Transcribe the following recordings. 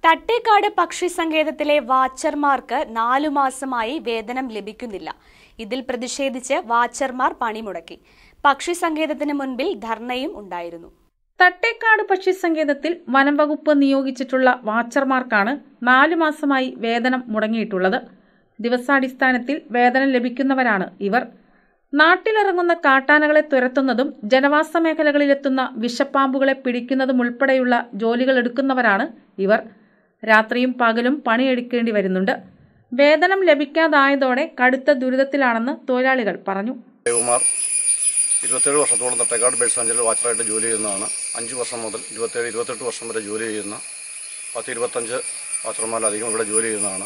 തട്ടേക്കാട് പക്ഷി സങ്കേതത്തിലെ വാച്ചർമാർക്ക് നാലു മാസമായി വേതനം ലഭിക്കുന്നില്ല ഇതിൽ പ്രതിഷേധിച്ച് വാച്ചർമാർ പണിമുടക്കി പക്ഷി സങ്കേതത്തിന് മുൻപിൽ ധർണയും ഉണ്ടായിരുന്നു തട്ടേക്കാട് പക്ഷി സങ്കേതത്തിൽ വനം വകുപ്പ് നിയോഗിച്ചിട്ടുള്ള വാച്ചർമാർക്കാണ് നാലു മാസമായി വേതനം മുടങ്ങിയിട്ടുള്ളത് ദിവസാടിസ്ഥാനത്തിൽ വേതനം ലഭിക്കുന്നവരാണ് ഇവർ നാട്ടിലിറങ്ങുന്ന കാട്ടാനകളെ തുരത്തുന്നതും ജനവാസ മേഖലകളിലെത്തുന്ന വിഷപ്പാമ്പുകളെ പിടിക്കുന്നതും ഉൾപ്പെടെയുള്ള ജോലികൾ എടുക്കുന്നവരാണ് ഇവർ രാത്രിയും പകലും പണിയെടുക്കേണ്ടി വരുന്നുണ്ട് വേതനം ലഭിക്കാതായതോടെ കടുത്ത ദുരിതത്തിലാണെന്ന് തൊഴിലാളികൾ പറഞ്ഞു ജയകുമാർ ഇരുപത്തേഴ് വർഷത്തോളം തട്ടേക്കാട് ബേഡ് സാഞ്ചറിൽ വാച്ചറായിട്ട് ജോലി ചെയ്യുന്നതാണ് അഞ്ച് വർഷം മുതൽ ഇരുപത്തേഴ് ഇരുപത്തെട്ട് വർഷം വരെ ജോലി ചെയ്യുന്ന പത്ത് ഇരുപത്തഞ്ച് വാച്ചർമാരധികം ഇവിടെ ജോലി ചെയ്യുന്നതാണ്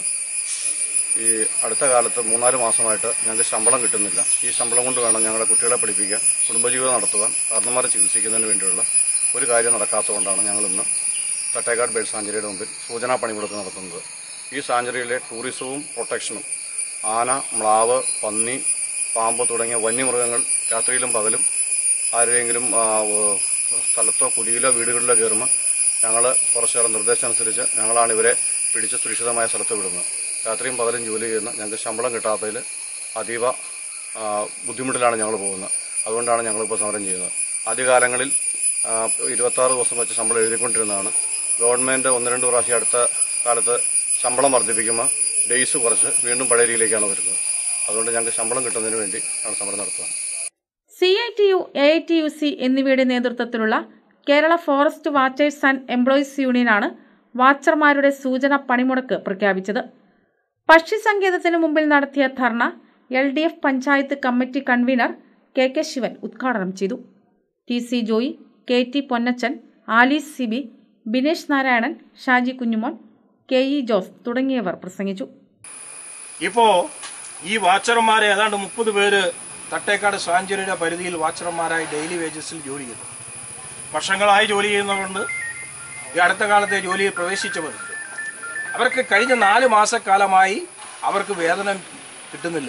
ഈ അടുത്ത കാലത്ത് മൂന്നാല് മാസമായിട്ട് ഞങ്ങൾക്ക് ശമ്പളം കിട്ടുന്നില്ല ഈ ശമ്പളം കൊണ്ട് വേണം ഞങ്ങളുടെ കുട്ടികളെ പഠിപ്പിക്കാൻ കുടുംബജീവിതം നടത്തുവാൻ കാരണന്മാരെ ചികിത്സിക്കുന്നതിന് വേണ്ടിയുള്ള ഒരു കാര്യം നടക്കാത്തതുകൊണ്ടാണ് ഞങ്ങൾ ഇന്ന് തട്ടേക്കാട് ബേഡ് സാഞ്ചറിയുടെ മുമ്പിൽ സൂചനാ പണിമുടക്ക് നടത്തുന്നത് ഈ സാഞ്ചറിയിലെ ടൂറിസവും പ്രൊട്ടക്ഷനും ആന മ്ലാവ് പന്നി പാമ്പ് തുടങ്ങിയ വന്യമൃഗങ്ങൾ രാത്രിയിലും പകലും ആരെങ്കിലും ആ, ഏഹ്, സ്ഥലത്തോ കുടിയിലോ വീടുകളിലോ കയറുമ്പോൾ ഞങ്ങൾ ഫോറസ്റ്റുകാരുടെ നിർദ്ദേശം അനുസരിച്ച് ഞങ്ങളാണ് ഇവരെ പിടിച്ച് സുരക്ഷിതമായ സ്ഥലത്ത് വിടുന്നത് രാത്രിയും പകലും ജോലി ചെയ്യുന്ന ഞങ്ങൾക്ക് ശമ്പളം കിട്ടാത്തതിൽ അതീവ ആ, ബുദ്ധിമുട്ടിലാണ് ഞങ്ങൾ പോകുന്നത് അതുകൊണ്ടാണ് ഞങ്ങളിപ്പോൾ സമരം ചെയ്യുന്നത് ആദ്യകാലങ്ങളിൽ ഇരുപത്താറ് ദിവസം വെച്ച് ശമ്പളം എഴുതിക്കൊണ്ടിരുന്നതാണ് ഗവൺമെൻറ് ഒന്ന് രണ്ട് പ്രാവശ്യം അടുത്ത കാലത്ത് ശമ്പളം വർദ്ധിപ്പിക്കുമ്പോൾ ഡേയ്സ് കുറച്ച് വീണ്ടും പഴയ രീതിയിലേക്കാണ് വരുന്നത് അതുകൊണ്ട് ഞങ്ങൾക്ക് ശമ്പളം കിട്ടുന്നതിന് വേണ്ടി ആണ് സമരം നടത്തുന്നത് C I T U A I T U C എന്നിവയുടെ നേതൃത്വത്തിലുള്ള Kerala forest watchers and employees യൂണിയനാണ് വാച്ചർമാരുടെ സൂചന പണിമുടക്ക് പ്രഖ്യാപിച്ചത് പക്ഷി സങ്കേതത്തിന് മുമ്പിൽ നടത്തിയ ധർണ L D F panchayat committee convener K K Sivan ഉദ്ഘാടനം ചെയ്തു T C Joy K T Ponnachan Alice Sibi Binesh Narayanan Shaji Kunjumon K E Jose തുടങ്ങിയവർ പ്രസംഗിച്ചു ഇപ്പോ ഈ വാച്ചർമാരെ ഏതാണ്ട് മുപ്പത് പേര് തട്ടേക്കാട് സാഞ്ചുറിയുടെ പരിധിയിൽ വാച്ചർമാരായി ഡെയിലി വേജസിൽ ജോലി ചെയ്യുന്നു വർഷങ്ങളായി ജോലി ചെയ്യുന്നവരുണ്ട് ഈ അടുത്ത കാലത്തെ ജോലിയിൽ പ്രവേശിച്ചവരുണ്ട് അവർക്ക് കഴിഞ്ഞ നാല് മാസക്കാലമായി അവർക്ക് വേതനം കിട്ടുന്നില്ല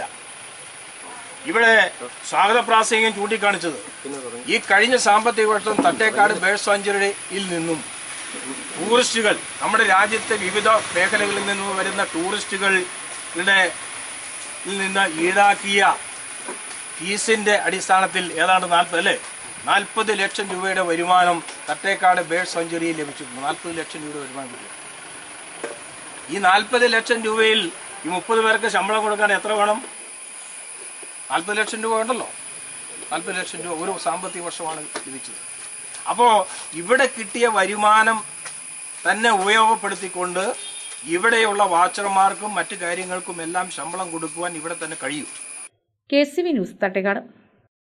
ഇവിടെ സ്വാഗത പ്രാസംഗികം ചൂണ്ടിക്കാണിച്ചത് ഈ കഴിഞ്ഞ സാമ്പത്തിക വർഷം തട്ടേക്കാട് ബേഡ് സാഞ്ചുറിയിൽ നിന്നും ടൂറിസ്റ്റുകൾ നമ്മുടെ രാജ്യത്തെ വിവിധ മേഖലകളിൽ നിന്ന് വരുന്ന ടൂറിസ്റ്റുകളുടെ ിൽ നിന്ന് ഈടാക്കിയ ഫീസിന്റെ അടിസ്ഥാനത്തിൽ ഏതാണ്ട് നാൽപ്പത് അല്ലേ നാൽപ്പത് ലക്ഷം രൂപയുടെ വരുമാനം തട്ടേക്കാട് ബേഡ് സെഞ്ചുറിയിൽ ലഭിച്ചിട്ടുണ്ട് നാൽപ്പത് ലക്ഷം രൂപയുടെ വരുമാനം കിട്ടി ഈ നാൽപ്പത് ലക്ഷം രൂപയിൽ ഈ മുപ്പത് പേർക്ക് ശമ്പളം കൊടുക്കാൻ എത്ര വേണം നാൽപ്പത് ലക്ഷം രൂപ ഉണ്ടല്ലോ നാൽപ്പത് ലക്ഷം രൂപ ഒരു സാമ്പത്തിക വർഷമാണ് ലഭിച്ചത് അപ്പോൾ ഇവിടെ കിട്ടിയ വരുമാനം തന്നെ ഉപയോഗപ്പെടുത്തിക്കൊണ്ട് ഇവിടെയുള്ള വാച്ചർമാർക്കും മറ്റു കാര്യങ്ങൾക്കും എല്ലാം ശമ്പളം കൊടുക്കുവാൻ ഇവിടെ തന്നെ കഴിയും K C V news Thattekad